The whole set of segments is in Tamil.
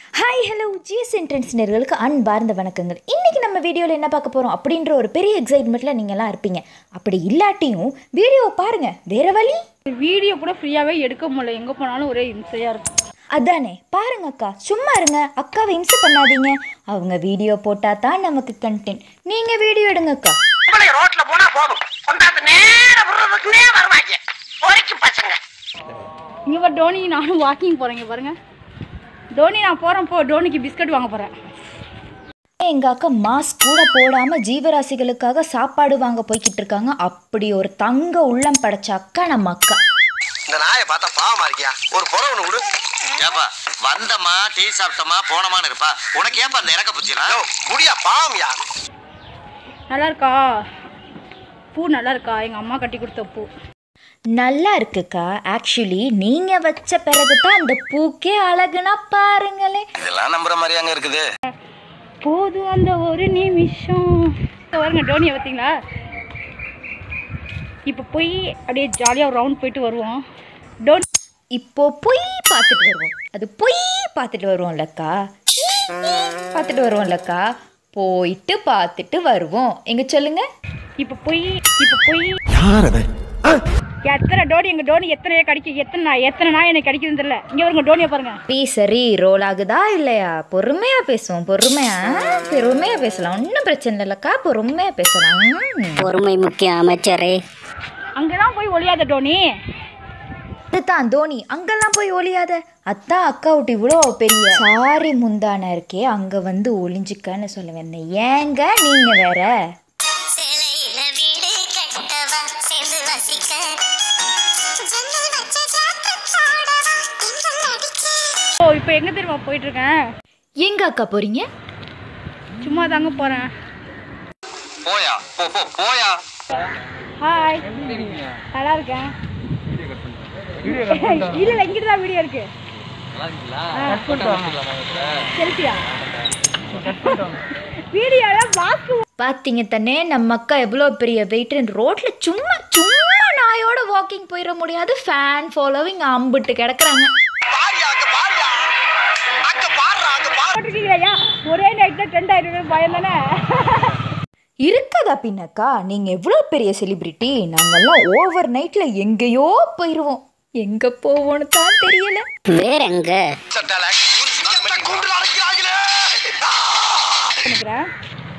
ஹாய் ஹலோ ஜிஎஸ் என்ட்ரன்ஸ் நேர்களுக்கு அன்பார்ந்த வணக்கங்கள் இன்றைக்கி நம்ம வீடியோவில் என்ன பார்க்க போகிறோம் அப்படின்ற ஒரு பெரிய எக்ஸைட்மெண்ட்டில் நீங்கள்லாம் இருப்பீங்க அப்படி இல்லாட்டியும் வீடியோவை பாருங்கள் வேற வழி வீடியோ கூட ஃப்ரீயாகவே எடுக்க முடியல எங்கே போனாலும் ஒரே இம்சையாக இருக்கும் அதானே பாருங்க அக்கா சும்மா இருங்க அக்காவை இம்சை பண்ணாதீங்க அவங்க வீடியோ போட்டால் தான் நமக்கு கண்டென்ட் நீங்கள் வீடியோ எடுங்க அக்கா பொம்பளை ரோட்ல போனா போதும் கொண்டாந்து நேர விடுறதுக்குனே வருவாங்க பொறிக்கு பசங்க இங்கே பாரு டோனி நானும் வாக்கிங் போகிறேன் இங்கே பாருங்க டோனி நான் போகிறேன் போ டோனிக்கு பிஸ்கட் வாங்க போகிறேன் எங்கள் அக்கா மாஸ்க் கூட போடாமல் ஜீவராசிகளுக்காக சாப்பாடு வாங்க போய்கிட்டு இருக்காங்க அப்படி ஒரு தங்க உள்ளம் படைச்ச அக்கா நம்ம அக்கா இந்த நாயை பார்த்தா பாவமா இருக்கியா ஒரு புறம் ஒண்ணு விடு ஏப்பா வந்தமா டீ சாப்பிட்டமா போனமான்னு இருப்பா உனக்கு ஏப்பா அந்த இறக்க புச்சினா யோ, குடியா பாவம்யா நல்லா இருக்கா பூ நல்லா இருக்கா எங்கள் அம்மா கட்டி கொடுத்த பூ நல்லா இருக்குக்கா ஆக்சுவலி நீங்கள் வச்ச பிறகு தான் அந்த பூக்கே அழகுனா பாருங்களேன் இதெல்லாம் நம்புற மாதிரி அங்க இருக்குது போதும் அந்த ஒரு நிமிஷம் இதோ பாருங்க டோனியை பார்த்தீங்களா இப்போ போய் அப்படியே ஜாலியாக ஒரு ரவுண்ட் போயிட்டு வருவோம் டோனி இப்போ பொய் பார்த்துட்டு வருவோம் அது பொய் பார்த்துட்டு வருவோம்லக்கா பார்த்துட்டு வருவோம்லக்கா போயிட்டு பார்த்துட்டு வருவோம் எங்க சொல்லுங்க இப்போ போய் இப்போ போய் எத்தனை டோனி எங்கள் டோனி எத்தனை கடிக்க எத்தனை நாய் எத்தனை நாய் எனக்கு கடிக்குதுன்னு தெரியல இங்கே வருங்க டோனியை பாருங்க சரி சரி ரோல் ஆகுதா இல்லையா பொறுமையா பேசுவோம் பொறுமையா பொறுமையா பேசலாம் ஒன்றும் பிரச்சனை இல்லைக்கா பொறுமையா பேசலாம் ம். பொறுமை முக்கியம் அமைச்சரே அங்கெல்லாம் போய் ஒளியாத டோனி அதுதான் தோனி அங்கெல்லாம் போய் ஒளியாத அதான் அக்கா விட்டு இவ்வளோ பெரிய சாரி முந்தான இருக்கே அங்க வந்து ஒளிஞ்சுக்கன்னு சொல்ல வந்தேன் ஏங்க நீங்க வேற சிலையில வீடு கட்டவா சேர்ந்து வசிக்க ஜன்னல் வச்ச ஜாக்கெட் போடவா திங்கள் அடிக்க ஓ இப்போ எங்கே தெரியுமா போயிட்டு இருக்கேன் எங்க அக்கா போறீங்க சும்மா தாங்க போகிறேன் போயா போ போ போயா ஹாய் நல்லா இருக்கேன் இல்ல இல்ல இங்கிட்டு தான் வீடியோ இருக்கு செல்ஃபியா வீடியோல வாக்கு பாத்தீங்க தானே நம்ம அக்கா எவ்வளோ பெரிய வெயிட் ரோட்ல சும்மா சும்மா நாயோட வாக்கிங் போயிட முடியாது ஃபேன் ஃபாலோவிங் அம்பிட்டு கிடக்குறாங்க பாரியா அங்க பாரியா அங்க பாடுறா அங்க பாரு போட்டிருக்கீங்களா ஒரே நைட்ல ட்ரெண்ட் ஆயிடுவேன் பயம் தானே இருக்கதா பின்னக்கா நீங்க எவ்வளோ பெரிய செலிபிரிட்டி நாங்கெல்லாம் ஓவர் நைட்ல எங்கேயோ போயிடுவோம் எங்க போவோன்னு தான் தெரியல வேற எங்க சட்டால ஒரு சிங்கத்தை கூண்டுல அடைக்கிறாங்களே ஆ! நினைக்கிறேன்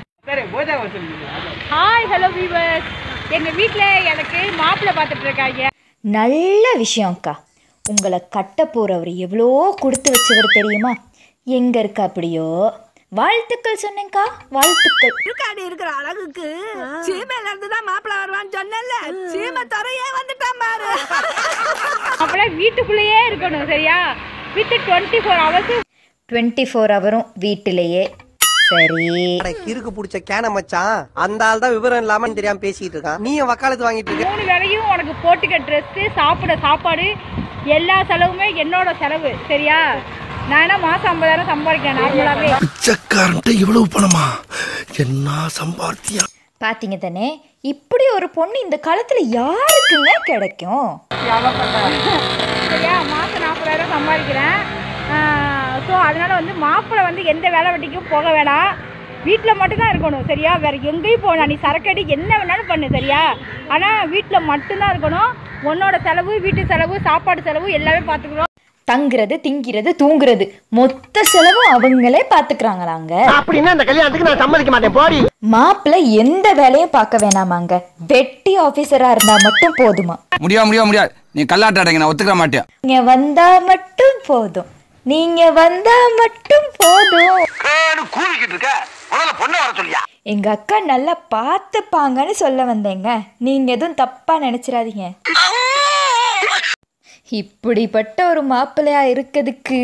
ஹாய் ஹலோ வீவர்ஸ் எங்க வீட்ல எனக்கு மாப்பிள்ளை பார்த்துட்டு இருக்காங்க நல்ல விஷயம் அக்கா உங்களை கட்ட போறவர் எவ்வளோ கொடுத்து வச்சவர் தெரியுமா எங்க இருக்கா அப்படியோ வாழ்த்துக்கள் சொன்னேங்க்கா வாழ்த்துக்கள் இருக்காடி இருக்கிற அழகுக்கு சீமையில இருந்து தான் மாப்பிள்ள வருவான்னு சொன்னேன்ல சீமை துறையே வந்துட்டான் பாரு மாப்பிள்ளை வீட்டுக்குள்ளேயே இருக்கணும் சரியா with twenty four hours twenty four ஹவரும் வீட்டிலேயே சரி அட, கிறுக்கு புடிச்ச கேன மச்சான் அந்த ஆள் தான் விவரம் இல்லாம தெரியாம பேசிட்டு இருக்கான் நீயும் வக்காலத்து வாங்கிட்டு இருக்க மூணு வேளையும் உனக்கு போட்டுக்க ட்ரெஸ்ஸு சாப்பிட சாப்பாடு எல்லா செலவுமே என்னோட செலவு சரியா நான் என்ன மாதம் ஐம்பதாயிரம் சம்பாதிக்கிறேன் நார்மலாகவே பிச்சைக்காரன்ட்ட இவ்வளவு பணமா என்ன சம்பாத்தியம் பாத்தீங்க தானே இப்படி ஒரு பொண்ணு இந்த காலத்துல யாருக்குங்க கிடைக்கும் சரியா மாதம் நாற்பதாயிரம் சம்பாதிக்கிறேன் ஸோ அதனால வந்து மாப்பிள்ளை வந்து எந்த வேலை வெட்டிக்கும் போக வேணாம் வீட்டில் மட்டும்தான் இருக்கணும் சரியா வேற எங்கேயும் போகலாம் நீ சரக்கடி என்ன வேணாலும் பண்ணு சரியா ஆனால் வீட்டில் மட்டும்தான் இருக்கணும் உன்னோட செலவு வீட்டு செலவு சாப்பாடு செலவு எல்லாமே பார்த்துக்கிறோம் தங்குறது திங்கிறது தூங்குறது மொத்த செலவும் அவங்களே பாத்துக்கிறாங்களாங்க அப்படின்னா அந்த கல்யாணத்துக்கு நான் சம்மதிக்க மாட்டேன் போடி மாப்பிள்ளை எந்த வேலையும் பார்க்க வேணாமாங்க வெட்டி ஆபீசரா இருந்தா மட்டும் போதுமா முடியாது முடியாது முடியாது நீ கல்லாட்டாடங்க நான் ஒத்துக்க மாட்டேன் நீங்க வந்தா மட்டும் போதும் நீங்க வந்தா மட்டும் போதும் ஏன்னு கூவிக்கிட்டு இருக்க முதல்ல பொண்ணை வர சொல்லியா எங்க அக்கா நல்லா பார்த்துப்பாங்கன்னு சொல்ல வந்தேங்க நீங்க எதுவும் தப்பா நினைச்சிடாதீங்க இப்படிப்பட்ட ஒரு மாப்பிள்ளையா இருக்கிறதுக்கு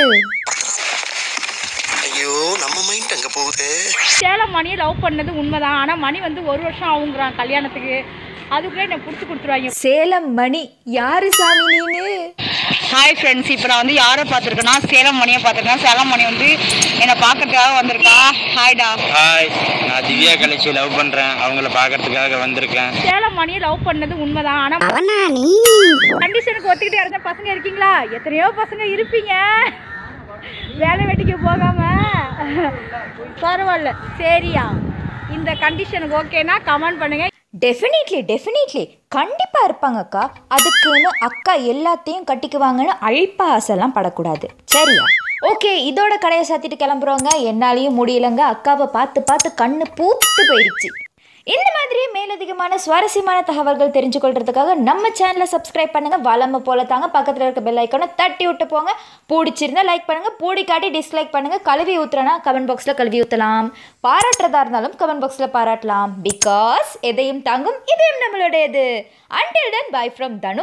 ஐயோ நம்ம மைண்ட் அங்க போகுது சேலம் மணியை லவ் பண்ணது உண்மைதான் ஆனால் மணி வந்து ஒரு வருஷம் ஆகுங்கிறான் கல்யாணத்துக்கு அதுக்குள்ளே என்னை பிடிச்சி கொடுத்துருவாங்க சேலம் மணி யாரு சாமி நீனு ஹாய் ஃப்ரெண்ட்ஸ் இப்போ நான் வந்து யாரை பார்த்துருக்கேன்னா சேலம் மணியை பார்த்துருக்கேன் சேலம் மணி வந்து என்னை பார்க்கறதுக்காக வந்திருக்கா ஹாய்டா ஹாய் நான் திவ்யா கலைச்சி லவ் பண்றேன் அவங்கள பாக்குறதுக்காக வந்திருக்கேன் சேலம் மணியை லவ் பண்ணது உண்மைதான் ஆனால் அவனா நீ கண்டிஷனுக்கு ஒத்துக்கிட்டு இருந்த பசங்க இருக்கீங்களா எத்தனையோ பசங்க இருப்பீங்க வேலை வெட்டிக்கு போகாம பரவாயில்ல சரியா இந்த கண்டிஷனுக்கு ஓகேனா கமெண்ட் பண்ணுங்க டெஃபினெட்லி டெஃபினெட்லி கண்டிப்பாக இருப்பாங்க அக்கா அதுக்குன்னு அக்கா எல்லாத்தையும் கட்டிக்குவாங்கன்னு அழிப்பா ஆசைலாம் படக்கூடாது சரியா ஓகே இதோட கடையை சாத்திட்டு கிளம்புறோங்க என்னாலையும் முடியலங்க அக்காவை பார்த்து பார்த்து கண்ணு பூத்து போயிடுச்சு இந்த மாதிரியே மேலதிகமான சுவாரஸ்யமான தகவல்கள் தெரிஞ்சு கொள்றதுக்காக நம்ம சேனலை சப்ஸ்கிரைப் பண்ணுங்க வளம போல தாங்க பக்கத்தில் இருக்க பெல் ஐக்கானை தட்டி விட்டு போங்க பிடிச்சிருந்தா லைக் பண்ணுங்க பூடிக்காட்டி டிஸ்லைக் பண்ணுங்க கழுவி ஊத்துறனா கமெண்ட் பாக்ஸில் கழுவி ஊற்றலாம் பாராட்டுறதா இருந்தாலும் கமெண்ட் பாக்ஸில் பாராட்டலாம் பிகாஸ் எதையும் தாங்கும் இதயம் நம்மளுடையது until then bye from Tanu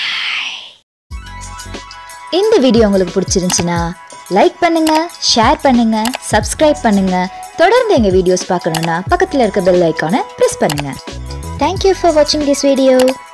இந்த வீடியோ உங்களுக்கு பிடிச்சிருந்துச்சுன்னா லைக் பண்ணுங்க ஷேர் பண்ணுங்க சப்ஸ்கிரைப் பண்ணுங்க தொடர்ந்து எங்க வீடியோஸ் பார்க்கணும்னா பக்கத்தில் இருக்க பெல் ஐக்கானை ப்ரெஸ் பண்ணுங்க தேங்க்யூ ஃபார் வாட்சிங் திஸ் வீடியோ